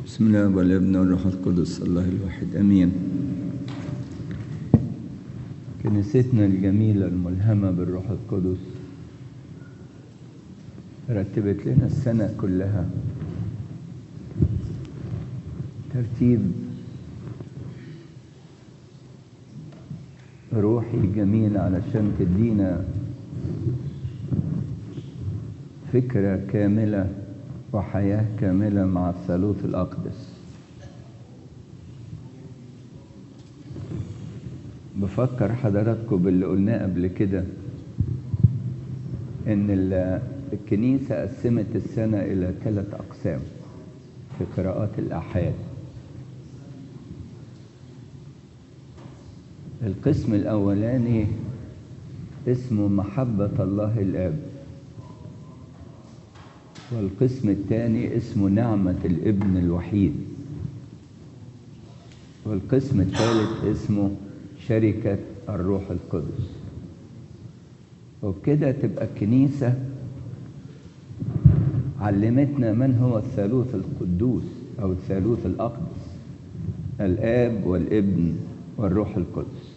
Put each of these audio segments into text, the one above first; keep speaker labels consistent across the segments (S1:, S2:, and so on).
S1: بسم الله والابن والروح القدس الله الواحد امين كنيستنا الجميله الملهمه بالروح القدس رتبت لنا السنه كلها ترتيب روحي جميل علشان تدينا فكره كامله وحياة كاملة مع الثالوث الأقدس بفكر حضراتكم باللي قلناه قبل كده إن الكنيسة قسمت السنة إلى ثلاث أقسام في قراءات الآحاد القسم الأولاني اسمه محبة الله الآب والقسم الثاني اسمه نعمة الابن الوحيد والقسم الثالث اسمه شركة الروح القدس وبكده تبقى الكنيسة علمتنا من هو الثالوث القدوس أو الثالوث الأقدس الآب والابن والروح القدس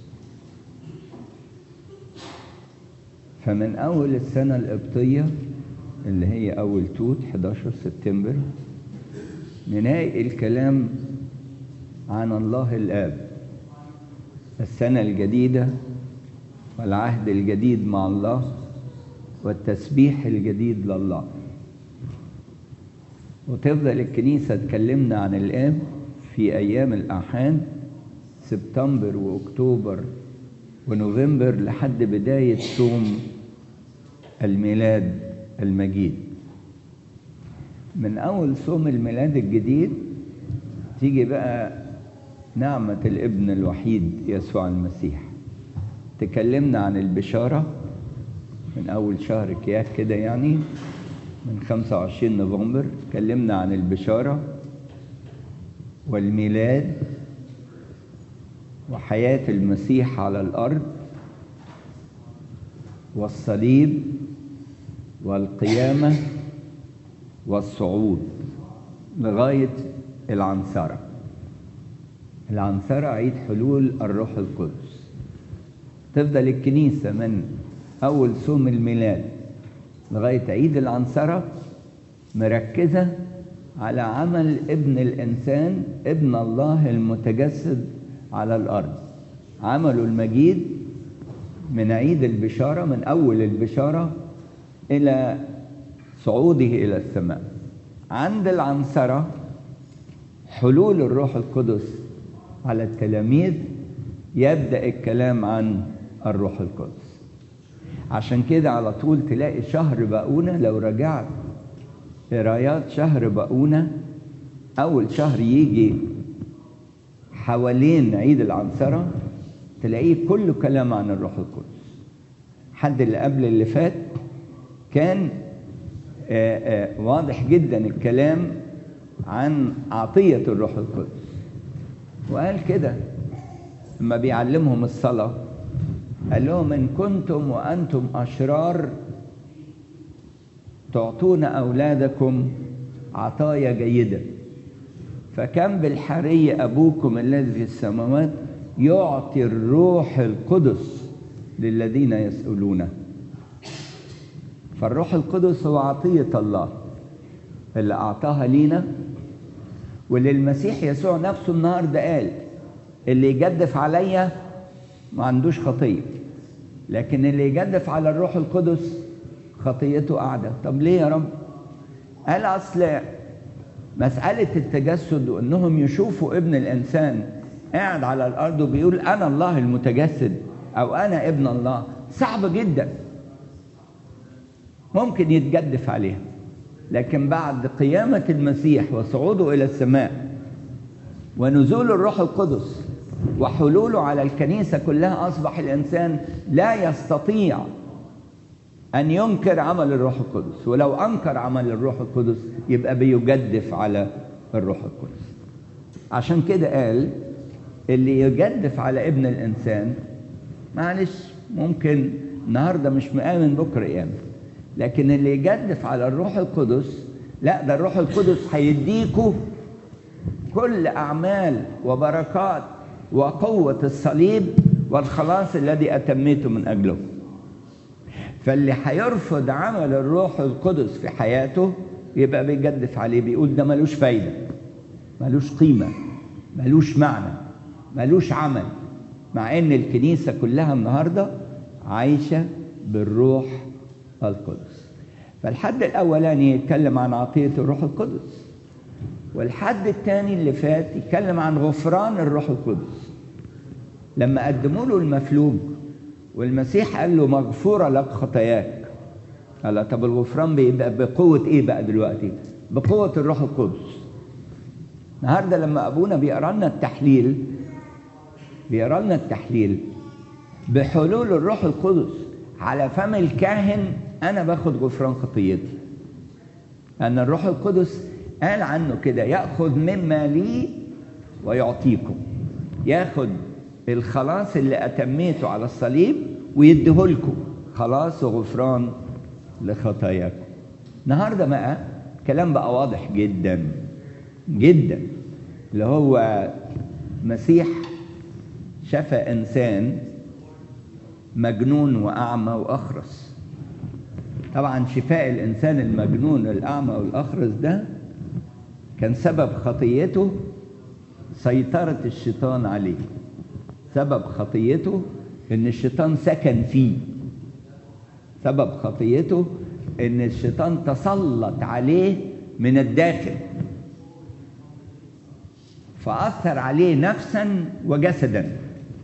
S1: فمن أول السنة القبطية اللي هي أول توت 11 سبتمبر نلاقي الكلام عن الله الآب السنة الجديدة والعهد الجديد مع الله والتسبيح الجديد لله وتفضل الكنيسة تكلمنا عن الآب في أيام الأحاد سبتمبر وأكتوبر ونوفمبر لحد بداية صوم الميلاد المجيد من أول صوم الميلاد الجديد تيجي بقى نعمة الابن الوحيد يسوع المسيح تكلمنا عن البشارة من أول شهر كياك كده يعني من 25 نوفمبر تكلمنا عن البشارة والميلاد وحياة المسيح على الأرض والصليب والقيامة والصعود لغاية العنصرة العنصرة عيد حلول الروح القدس تفضل الكنيسة من أول صوم الميلاد لغاية عيد العنصرة مركزة على عمل ابن الإنسان ابن الله المتجسد على الأرض عمله المجيد من عيد البشارة من أول البشارة إلى صعوده إلى السماء عند العنصرة حلول الروح القدس على التلاميذ يبدأ الكلام عن الروح القدس عشان كده على طول تلاقي شهر بقونة لو رجعت قرايات شهر بقونة أول شهر يجي حوالين عيد العنصرة تلاقيه كله كلام عن الروح القدس حد اللي قبل اللي فات كان آآ آآ واضح جدا الكلام عن عطية الروح القدس وقال كده لما بيعلمهم الصلاة قال لهم إن كنتم وأنتم أشرار تعطون أولادكم عطايا جيدة فكم بالحري أبوكم الذي في السماوات يعطي الروح القدس للذين يسألونه فالروح القدس هو عطية الله اللي أعطاها لينا واللي المسيح يسوع نفسه النهارده قال اللي يجدف عليا ما عندوش خطية لكن اللي يجدف على الروح القدس خطيته قاعدة طب ليه يا رب قال أصل مسألة التجسد وإنهم يشوفوا ابن الإنسان قاعد على الأرض وبيقول أنا الله المتجسد أو أنا ابن الله صعب جدا ممكن يتجدف عليها لكن بعد قيامة المسيح وصعوده إلى السماء ونزول الروح القدس وحلوله على الكنيسة كلها أصبح الإنسان لا يستطيع أن ينكر عمل الروح القدس ولو أنكر عمل الروح القدس يبقى بيجدف على الروح القدس عشان كده قال اللي يجدف على ابن الإنسان معلش ممكن النهارده مش مآمن بكره يآمن لكن اللي يجدف على الروح القدس لا ده الروح القدس هيديكوا كل اعمال وبركات وقوه الصليب والخلاص الذي اتميته من اجله فاللي هيرفض عمل الروح القدس في حياته يبقى بيجدف عليه بيقول ده ملوش فايده ملوش قيمه ملوش معنى ملوش عمل مع ان الكنيسه كلها النهارده عايشه بالروح القدس فالحد الاولاني يتكلم عن عطيه الروح القدس والحد الثاني اللي فات يتكلم عن غفران الروح القدس لما قدموا له المفلوج والمسيح قال له مغفوره لك خطاياك قال طب الغفران بيبقى بقوه ايه بقى دلوقتي بقوه الروح القدس النهارده لما ابونا بيقرا لنا التحليل بيقرا لنا التحليل بحلول الروح القدس على فم الكاهن انا باخد غفران خطيتي ان الروح القدس قال عنه كده ياخذ مما لي ويعطيكم ياخد الخلاص اللي اتميته على الصليب ويديهولكم خلاص وغفران لخطاياكم النهارده بقى كلام بقى واضح جدا جدا اللي هو مسيح شفى انسان مجنون واعمى واخرس طبعا شفاء الانسان المجنون الاعمى والاخرس ده كان سبب خطيته سيطره الشيطان عليه سبب خطيته ان الشيطان سكن فيه سبب خطيته ان الشيطان تسلط عليه من الداخل فاثر عليه نفسا وجسدا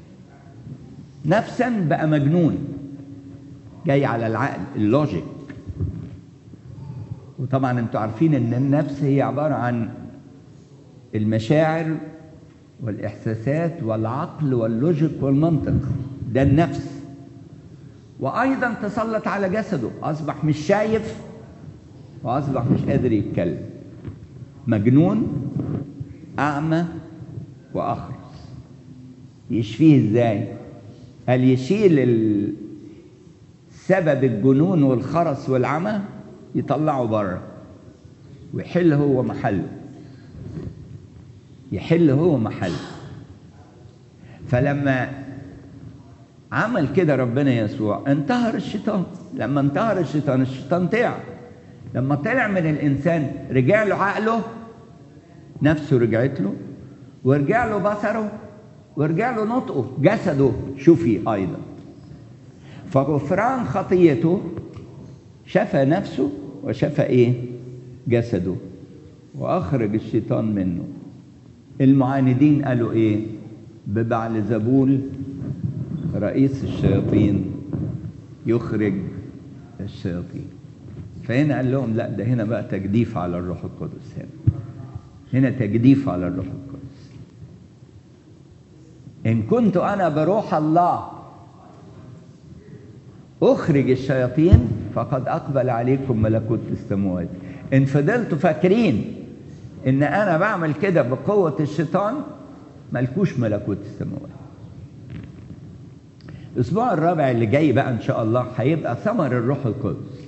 S1: نفسا بقى مجنون جاي على العقل اللوجيك وطبعا انتوا عارفين ان النفس هي عباره عن المشاعر والاحساسات والعقل واللوجيك والمنطق ده النفس وايضا تسلط على جسده اصبح مش شايف واصبح مش قادر يتكلم مجنون اعمى واخرس يشفيه ازاي قال يشيل سبب الجنون والخرس والعمى يطلعه بره ويحل هو محله يحل هو محله فلما عمل كده ربنا يسوع انتهر الشيطان لما انتهر الشيطان الشيطان طلع لما طلع من الانسان رجع له عقله نفسه رجعت له ورجع له بصره ورجع له نطقه جسده شفي ايضا فغفران خطيته شفى نفسه وشفى ايه جسده واخرج الشيطان منه المعاندين قالوا ايه ببعل زبول رئيس الشياطين يخرج الشياطين فهنا قال لهم لا ده هنا بقى تجديف على الروح القدس هنا هنا تجديف على الروح القدس إن كنت أنا بروح الله أخرج الشياطين فقد أقبل عليكم ملكوت السماوات إن فضلتوا فاكرين إن أنا بعمل كده بقوة الشيطان ملكوش ملكوت السماوات الأسبوع الرابع اللي جاي بقى إن شاء الله هيبقى ثمر الروح القدس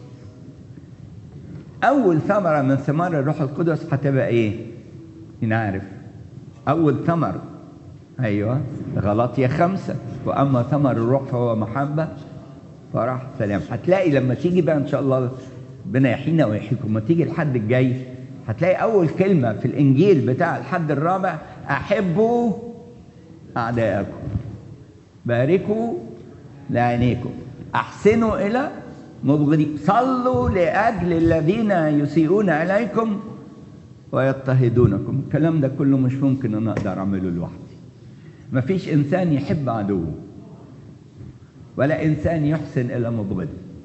S1: أول ثمرة من ثمار الروح القدس هتبقى إيه؟ نعرف أول ثمر أيوه غلطية خمسة وأما ثمر الروح فهو محبة فرح سلام هتلاقي لما تيجي بقى إن شاء الله ربنا يحيينا ويحييكم لما تيجي الحد الجاي هتلاقي أول كلمة في الإنجيل بتاع الحد الرابع أحبوا أعداءكم باركوا لعينيكم أحسنوا إلى مبغضين صلوا لأجل الذين يسيئون إليكم ويضطهدونكم الكلام ده كله مش ممكن أنا أقدر أعمله لوحدي مفيش إنسان يحب عدوه ولا إنسان يحسن إلى مبغضه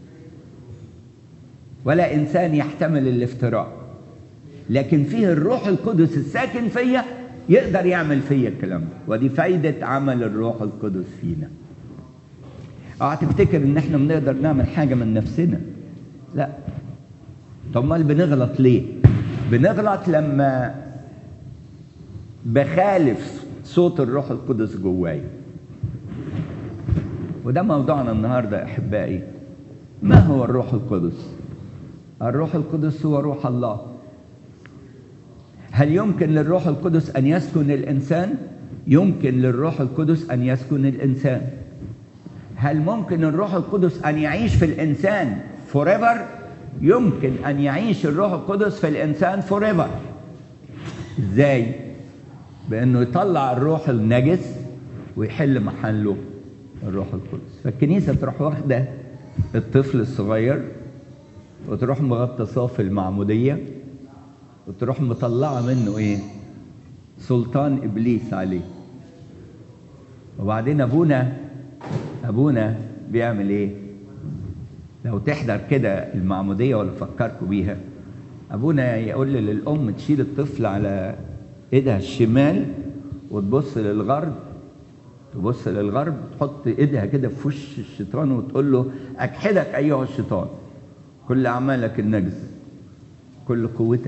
S1: ولا إنسان يحتمل الافتراء لكن فيه الروح القدس الساكن فيا يقدر يعمل فيا الكلام ده ودي فايدة عمل الروح القدس فينا اوعى تفتكر ان احنا بنقدر نعمل حاجة من نفسنا لا طب امال بنغلط ليه بنغلط لما بخالف صوت الروح القدس جواي وده موضوعنا النهارده يا احبائي ما هو الروح القدس الروح القدس هو روح الله هل يمكن للروح القدس ان يسكن الانسان يمكن للروح القدس ان يسكن الانسان هل ممكن الروح القدس ان يعيش في الانسان forever يمكن ان يعيش الروح القدس في الانسان forever ازاي بانه يطلع الروح النجس ويحل محله الروح القدس فالكنيسه تروح واخده الطفل الصغير وتروح مغطساه في المعموديه وتروح مطلعه منه ايه سلطان ابليس عليه وبعدين ابونا ابونا بيعمل ايه لو تحضر كده المعموديه ولا فكركم بيها ابونا يقول للام تشيل الطفل على ايدها الشمال وتبص للغرب تبص للغرب تحط ايدها كده في وش الشيطان وتقول له اكحدك ايها الشيطان كل اعمالك النجس كل قوتك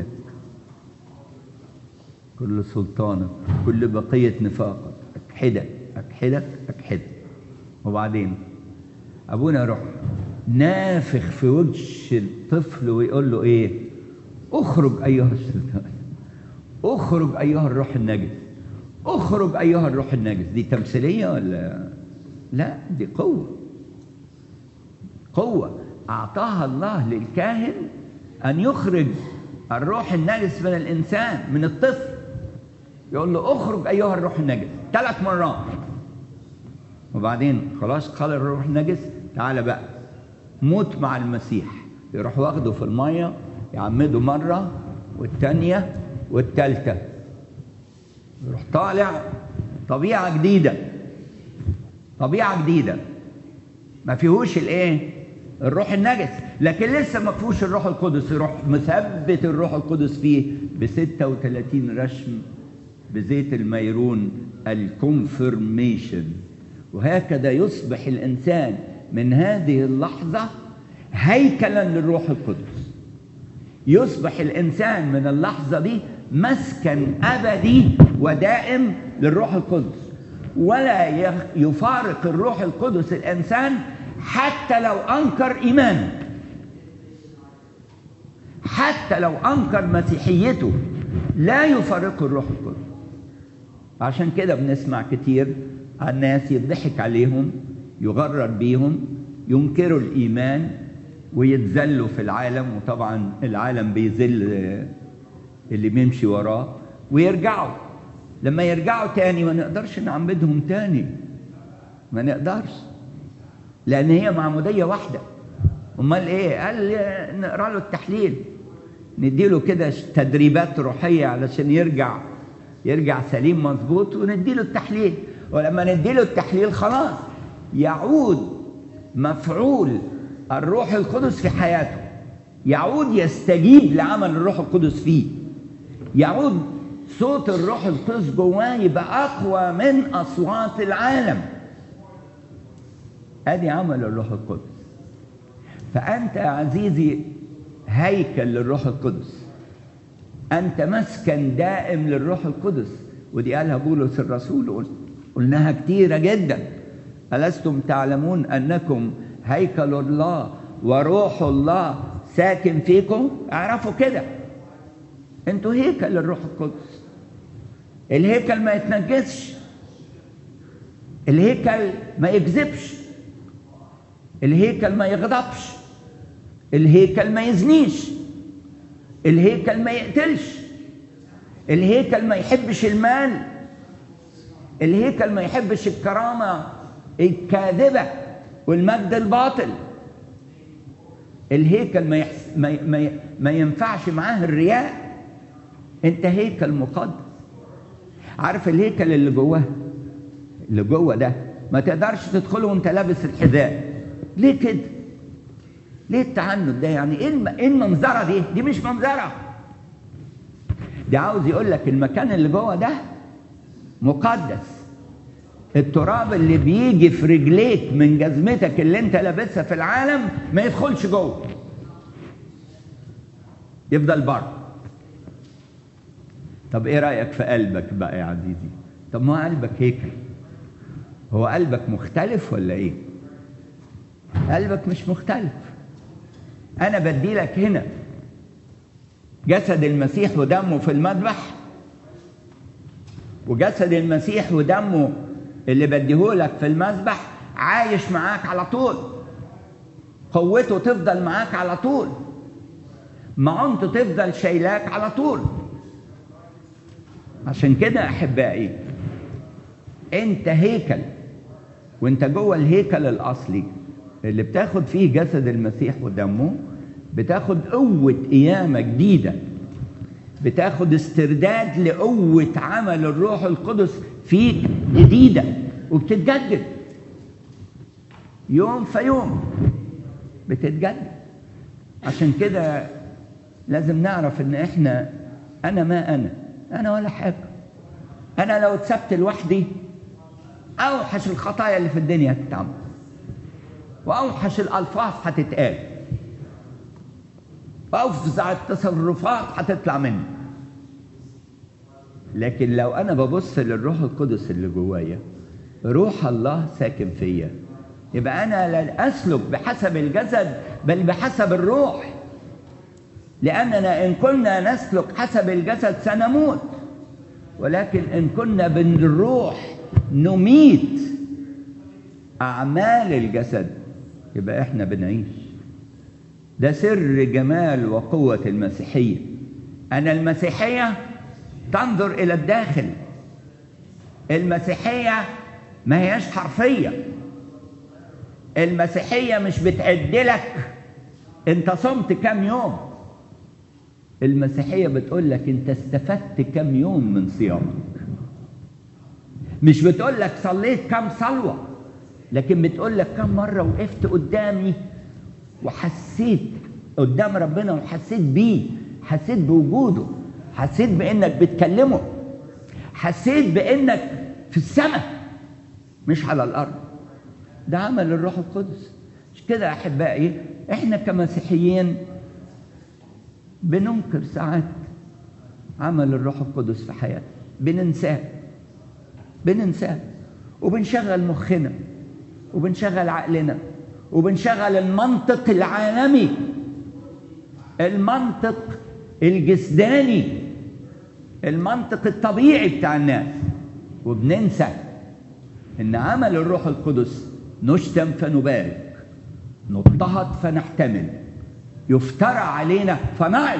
S1: كل سلطانك كل بقيه نفاقك اكحدك اكحدك اكحدك وبعدين ابونا يروح نافخ في وجه الطفل ويقول له ايه اخرج ايها الشيطان اخرج ايها الروح النجس اخرج ايها الروح النجس دي تمثيليه ولا لا دي قوه قوه اعطاها الله للكاهن ان يخرج الروح النجس من الانسان من الطفل يقول له اخرج ايها الروح النجس ثلاث مرات وبعدين خلاص قال الروح النجس تعالى بقى موت مع المسيح يروح واخده في الميه يعمده مره والثانيه والثالثه يروح طالع طبيعه جديده طبيعه جديده ما فيهوش الايه الروح النجس لكن لسه ما فيهوش الروح القدس يروح مثبت الروح القدس فيه ب 36 رشم بزيت الميرون الكونفرميشن وهكذا يصبح الانسان من هذه اللحظه هيكلا للروح القدس يصبح الانسان من اللحظه دي مسكن ابدي ودائم للروح القدس ولا يفارق الروح القدس الانسان حتى لو انكر ايمانه حتى لو انكر مسيحيته لا يفارقه الروح القدس عشان كده بنسمع كتير عن ناس يضحك عليهم يغرر بيهم ينكروا الايمان ويتذلوا في العالم وطبعا العالم بيذل اللي بيمشي وراه ويرجعوا لما يرجعوا تاني ما نقدرش نعمدهم تاني ما نقدرش لان هي معموديه واحده امال ايه قال نقرا له التحليل نديله كده تدريبات روحيه علشان يرجع يرجع سليم مظبوط ونديله التحليل ولما نديله التحليل خلاص يعود مفعول الروح القدس في حياته يعود يستجيب لعمل الروح القدس فيه يعود صوت الروح القدس جواه يبقى اقوى من اصوات العالم ادي عمل الروح القدس فانت يا عزيزي هيكل للروح القدس انت مسكن دائم للروح القدس ودي قالها بولس الرسول قلناها كتيرة جدا ألستم تعلمون أنكم هيكل الله وروح الله ساكن فيكم اعرفوا كده انتوا هيكل للروح القدس الهيكل ما يتنجسش الهيكل ما يكذبش الهيكل ما يغضبش الهيكل ما يزنيش الهيكل ما يقتلش الهيكل ما يحبش المال الهيكل ما يحبش الكرامة الكاذبة والمجد الباطل الهيكل ما, يحس ما, ما, ما ينفعش معاه الرياء انت هيكل مقدس عارف الهيكل اللي جواه اللي جوه ده ما تقدرش تدخله وانت لابس الحذاء ليه كده ليه التعنت ده يعني ايه الم... ايه المنظره دي دي مش منظره ده عاوز يقول لك المكان اللي جوه ده مقدس التراب اللي بيجي في رجليك من جزمتك اللي انت لابسها في العالم ما يدخلش جوه يفضل بره طب ايه رايك في قلبك بقى يا عزيزي طب ما قلبك هيكل هو قلبك مختلف ولا ايه قلبك مش مختلف انا بدي لك هنا جسد المسيح ودمه في المذبح وجسد المسيح ودمه اللي بديهولك في المذبح عايش معاك على طول قوته تفضل معاك على طول معونته تفضل شايلاك على طول عشان كده احبائي انت هيكل وانت جوه الهيكل الاصلي اللي بتاخد فيه جسد المسيح ودمه بتاخد قوة قيامة جديدة بتاخد استرداد لقوة عمل الروح القدس فيك جديدة وبتتجدد يوم فيوم بتتجدد عشان كده لازم نعرف ان احنا انا ما انا انا ولا حاجه انا لو اتسبت لوحدي اوحش الخطايا اللي في الدنيا هتتعمل واوحش الالفاظ هتتقال وافظع التصرفات هتطلع مني لكن لو انا ببص للروح القدس اللي جوايا روح الله ساكن فيا يبقى انا لا اسلك بحسب الجسد بل بحسب الروح لاننا ان كنا نسلك حسب الجسد سنموت ولكن ان كنا بالروح نميت اعمال الجسد يبقى احنا بنعيش ده سر جمال وقوه المسيحيه ان المسيحيه تنظر الى الداخل المسيحيه ما هياش حرفيه المسيحيه مش بتعدلك انت صمت كام يوم المسيحيه بتقول لك انت استفدت كام يوم من صيامك مش بتقول لك صليت كام صلوه لكن بتقول لك كم مره وقفت قدامي وحسيت قدام ربنا وحسيت بيه حسيت بوجوده حسيت بانك بتكلمه حسيت بانك في السماء مش على الارض ده عمل الروح القدس مش كده احبائي احنا كمسيحيين بننكر ساعات عمل الروح القدس في حياتنا بننساه بننساه وبنشغل مخنا وبنشغل عقلنا وبنشغل المنطق العالمي المنطق الجسداني المنطق الطبيعي بتاع الناس وبننسى ان عمل الروح القدس نشتم فنبارك نضطهد فنحتمل يفترى علينا فنعظ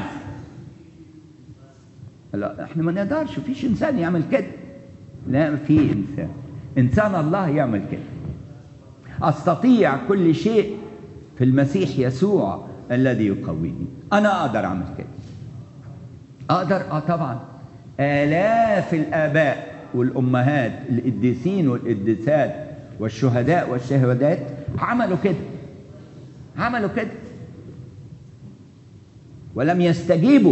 S1: لا احنا ما نقدرش فيش انسان يعمل كده لا في انسان انسان الله يعمل كده استطيع كل شيء في المسيح يسوع الذي يقويني انا اقدر اعمل كده اقدر اه طبعا الاف الاباء والامهات القديسين والقديسات والشهداء والشهادات عملوا كده عملوا كده ولم يستجيبوا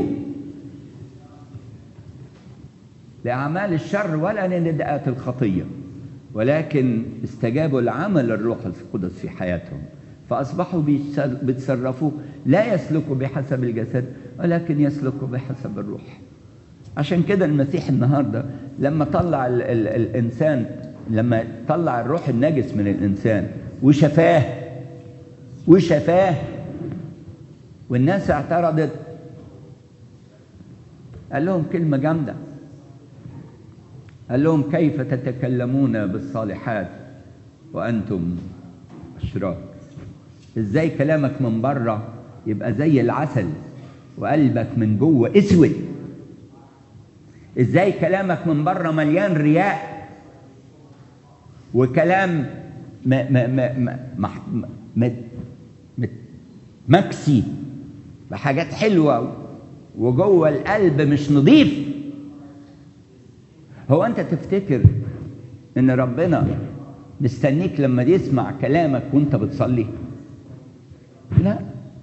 S1: لأعمال الشر ولا لنداءات الخطية ولكن استجابوا لعمل الروح القدس في حياتهم فأصبحوا بيتصرفوا لا يسلكوا بحسب الجسد ولكن يسلكوا بحسب الروح عشان كده المسيح النهارده لما طلع ال ال الانسان لما طلع الروح النجس من الانسان وشفاه وشفاه والناس اعترضت قال لهم كلمة جامدة قال لهم كيف تتكلمون بالصالحات وأنتم أشرار إزاي كلامك من بره يبقى زي العسل وقلبك من جوه اسود ازاي كلامك من بره مليان رياء وكلام ما ما ما ما ما ما ما مكسي بحاجات حلوه وجوه القلب مش نظيف هو انت تفتكر ان ربنا مستنيك لما يسمع كلامك وانت بتصلي لا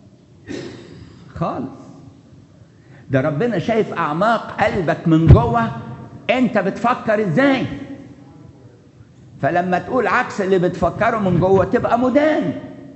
S1: خالص ده ربنا شايف اعماق قلبك من جوه انت بتفكر ازاي فلما تقول عكس اللي بتفكره من جوه تبقى مدان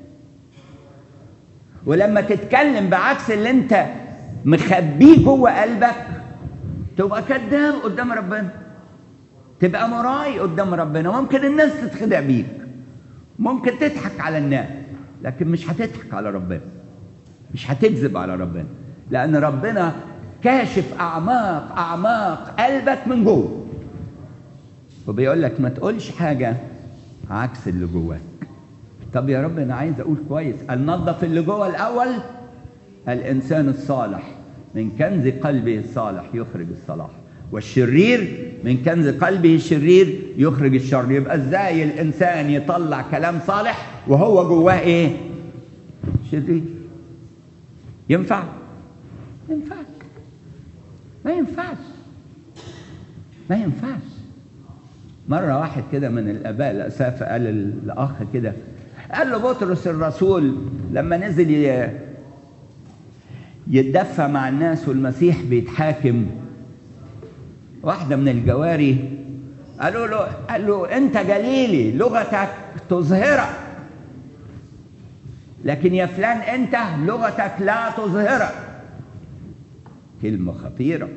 S1: ولما تتكلم بعكس اللي انت مخبيه جوه قلبك تبقى كذاب قدام ربنا تبقى مراي قدام ربنا ممكن الناس تتخدع بيك ممكن تضحك على الناس لكن مش هتضحك على ربنا مش هتكذب على ربنا لأن ربنا كاشف أعماق أعماق قلبك من جوه وبيقول لك ما تقولش حاجة عكس اللي جواك طب يا رب أنا عايز أقول كويس ننظف اللي جوه الأول الإنسان الصالح من كنز قلبه الصالح يخرج الصلاح والشرير من كنز قلبه الشرير يخرج الشر يبقى ازاي الانسان يطلع كلام صالح وهو جواه ايه شرير ينفع ما ينفعش ما ينفعش ما ينفعش مرة واحد كده من الآباء الأسافة قال الأخ كده قال له بطرس الرسول لما نزل يتدفى مع الناس والمسيح بيتحاكم واحدة من الجواري قالوا له قال له أنت جليلي لغتك تظهرك لكن يا فلان أنت لغتك لا تظهرك كلمة خطيرة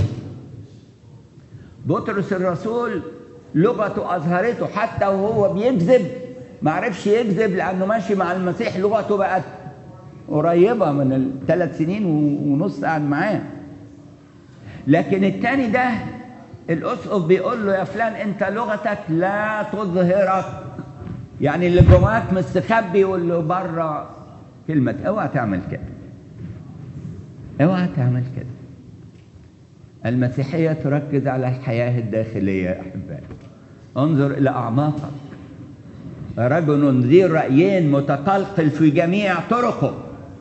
S1: بطرس الرسول لغته أظهرته حتى وهو بيكذب ما عرفش يكذب لأنه ماشي مع المسيح لغته بقت قريبة من الثلاث سنين ونص قاعد معاه لكن التاني ده الاسقف بيقول له يا فلان انت لغتك لا تظهرك يعني اللي جواك مستخبي يقول له بره كلمة اوعى تعمل كده اوعى تعمل كده المسيحية تركز على الحياة الداخلية يا أحبائي انظر إلى أعماقك رجل ذي رأيين متقلقل في جميع طرقه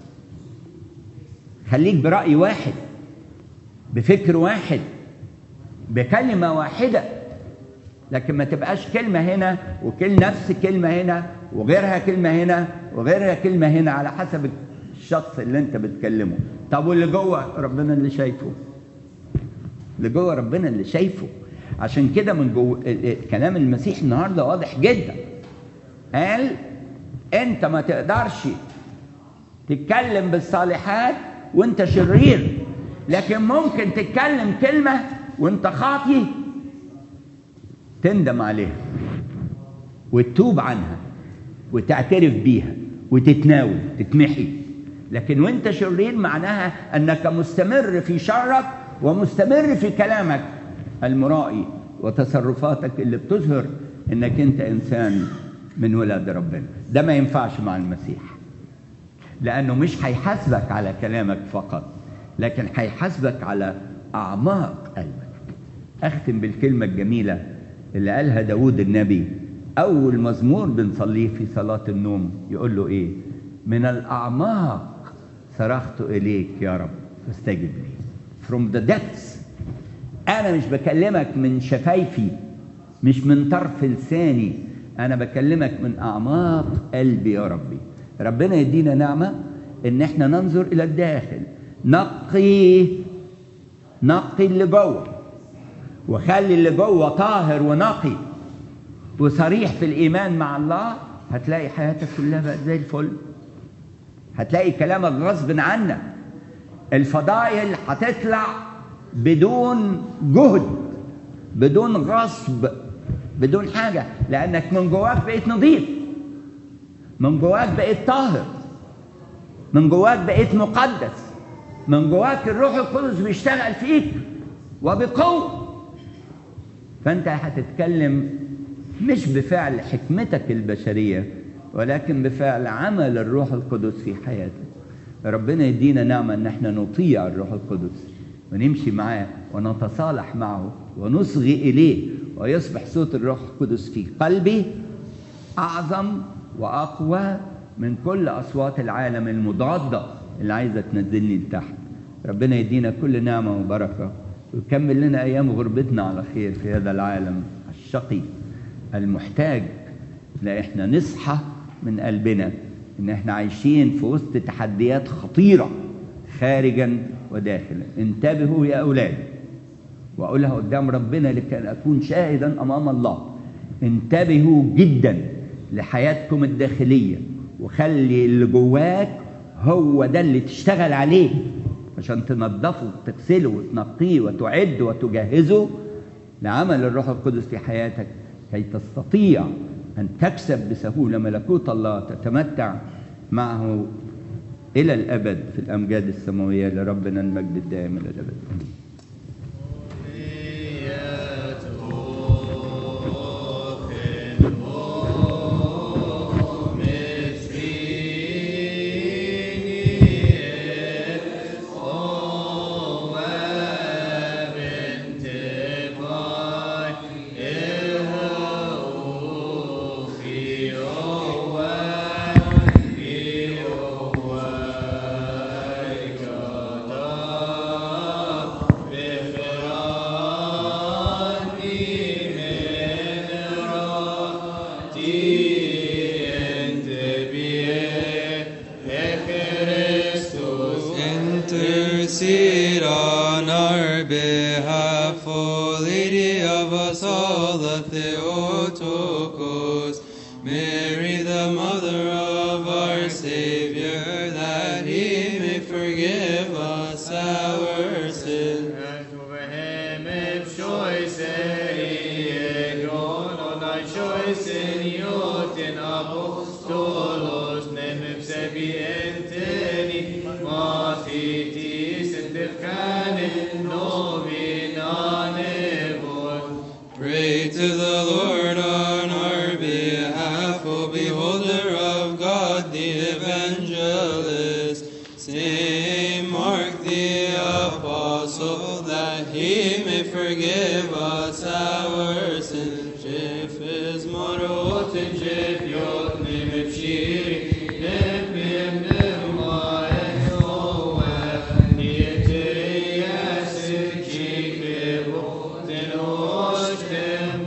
S1: خليك برأي واحد بفكر واحد بكلمة واحدة لكن ما تبقاش كلمة هنا وكل نفس كلمة هنا وغيرها كلمة هنا وغيرها كلمة هنا على حسب الشخص اللي انت بتكلمه طب واللي جوه ربنا اللي شايفه اللي جوه ربنا اللي شايفه عشان كده من جوه كلام المسيح النهارده واضح جدا قال انت ما تقدرش تتكلم بالصالحات وانت شرير لكن ممكن تتكلم كلمة وانت خاطي تندم عليها وتتوب عنها وتعترف بيها وتتناول تتمحي لكن وانت شرير معناها انك مستمر في شرك ومستمر في كلامك المرائي وتصرفاتك اللي بتظهر انك انت انسان من ولاد ربنا ده ما ينفعش مع المسيح لانه مش هيحاسبك على كلامك فقط لكن هيحاسبك على اعماق قلبك اختم بالكلمه الجميله اللي قالها داود النبي اول مزمور بنصليه في صلاه النوم يقول له ايه من الاعماق صرخت اليك يا رب فاستجب لي from the depths انا مش بكلمك من شفايفي مش من طرف لساني انا بكلمك من اعماق قلبي يا ربي ربنا يدينا نعمه ان احنا ننظر الى الداخل نقي نقي اللي جوه وخلي اللي جوه طاهر ونقي وصريح في الايمان مع الله هتلاقي حياتك كلها بقت زي الفل هتلاقي كلامك غصب عنك الفضائل هتطلع بدون جهد بدون غصب بدون حاجة لأنك من جواك بقيت نظيف من جواك بقيت طاهر من جواك بقيت مقدس من جواك الروح القدس بيشتغل فيك وبقوة فأنت هتتكلم مش بفعل حكمتك البشرية ولكن بفعل عمل الروح القدس في حياتك ربنا يدينا نعمة ان احنا نطيع الروح القدس ونمشي معاه ونتصالح معه ونصغي اليه ويصبح صوت الروح القدس في قلبي اعظم واقوى من كل اصوات العالم المضاده اللي عايزه تنزلني لتحت ربنا يدينا كل نعمه وبركه ويكمل لنا ايام غربتنا على خير في هذا العالم الشقي المحتاج لا احنا نصحى من قلبنا ان احنا عايشين في وسط تحديات خطيره خارجا وداخلا انتبهوا يا اولاد واقولها قدام ربنا لكي اكون شاهدا امام الله انتبهوا جدا لحياتكم الداخليه وخلي اللي جواك هو ده اللي تشتغل عليه عشان تنظفه وتغسله وتنقيه وتعد وتجهزه لعمل الروح القدس في حياتك كي تستطيع أن تكسب بسهولة ملكوت الله تتمتع معه إلى الأبد في الأمجاد السماوية لربنا المجد الدائم إلى الأبد
S2: behalf, O Lady of us all, the Theotokos, Mary, the mother of our Savior, that he may forgive us our sins.
S3: Apostolos, nem sapienteni, matitis et defcane, novina nevon.
S2: Pray to the Lord on our behalf, O beholder of God, the evangelist, Saint Mark the apostle, that he may forgive us our sins. Jefes marot and
S3: Jefjot nem pshiri, nem pim nem maenoe, niete yasit chikrevo, ten ostem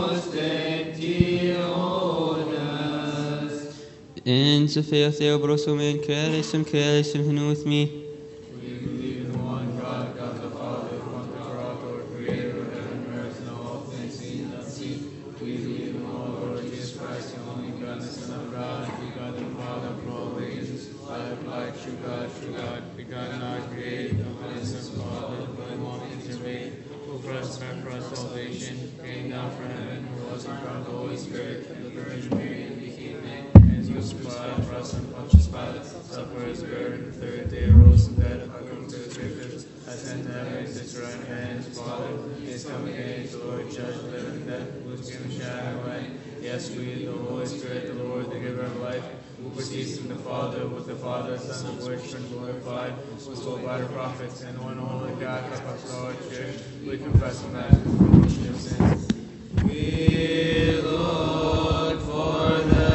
S3: ostentionas.
S2: In Sophia Theobrosum in Crealisum Crealisum henu with me.
S3: We believe in one God, God the Father, one Creator, Creator of heaven and earth, and all things seen and unseen. We believe in one Lord Jesus Christ, the only God, the Son of God, begotten Father from all ages, light of light, true God, true God, begotten, not created, no innocent Father, but long intermade, who for us and for us salvation, came down from heaven, who was and from the Holy Spirit, and the Virgin Mary, and became man, and is crucified for us and Pontius Pilate, suffered, was buried, and the third day arose from dead, according to the scriptures, ascended to heaven, sits right hand, his Father, is coming again, to Lord, judge the living and dead, who is given shadow away. Yes, we, the Holy Spirit, the Lord, the giver of life, who proceeds from the Father, with the Father, Son of which been glorified, was told by the prophets, and one holy God, apostolic church, we confess and that remission of sins. We look for the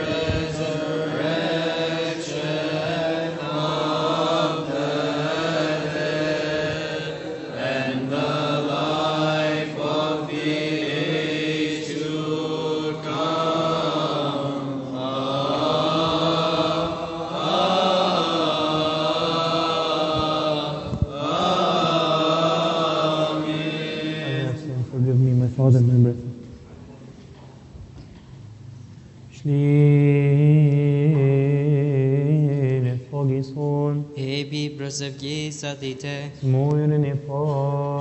S3: resurrection of the dead and the life of the age to come.
S4: Alas, and forgive me my fault and my brethren. Shlile fogison,
S5: Ebi brosevgi satite,
S4: moirne pa,